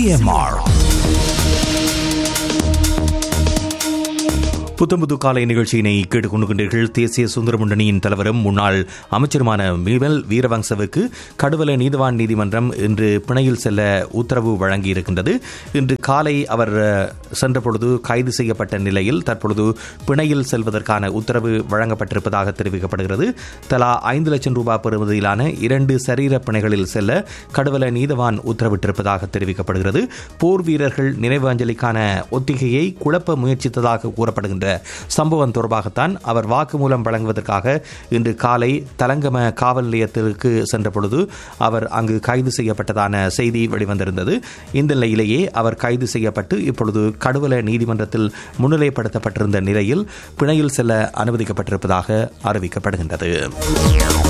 CMR புத்தம்புது காலை நிகழ்ச்சியினை கேட்டுக்கொண்டுகின்றீர்கள் தேசிய சுந்தர முன்னணியின் தலைவரும் முன்னாள் அமைச்சருமான மிவல் வீரவங்சவுக்கு கடுவல நீதிவான் நீதிமன்றம் இன்று பிணையில் செல்ல உத்தரவு வழங்கியிருக்கின்றது இன்று காலை அவர் அஹ், சென்றபொழுது கைது செய்யப்பட்ட நிலையில் தற்பொழுது பிணையில் செல்வதற்கான உத்தரவு வழங்கப்பட்டிருப்பதாக தெரிவிக்கப்படுகிறது தலா ஐந்து லட்சம் ரூபாய் பெறுமதியிலான இரண்டு சரீர பிணைகளில் செல்ல கடுவல நீதவான் உத்தரவிட்டிருப்பதாக தெரிவிக்கப்படுகிறது போர் வீரர்கள் நினைவு அஞ்சலிக்கான ஒத்திகையை குழப்ப முயற்சித்ததாக கூறப்படுகின்ற சம்பவம் தொடர்பாகத்தான் அவர் வாக்குமூலம் வழங்குவதற்காக இன்று காலை தலங்கம காவல் நிலையத்திற்கு சென்ற பொழுது அவர் அங்கு கைது செய்யப்பட்டதான செய்தி வெளிவந்திருந்தது இந்த நிலையிலேயே அவர் கைது செய்யப்பட்டு இப்பொழுது கடுவல நீதிமன்றத்தில் முன்னிலைப்படுத்தப்பட்டிருந்த நிலையில் பிணையில் செல்ல அனுமதிக்கப்பட்டிருப்பதாக அறிவிக்கப்படுகின்றது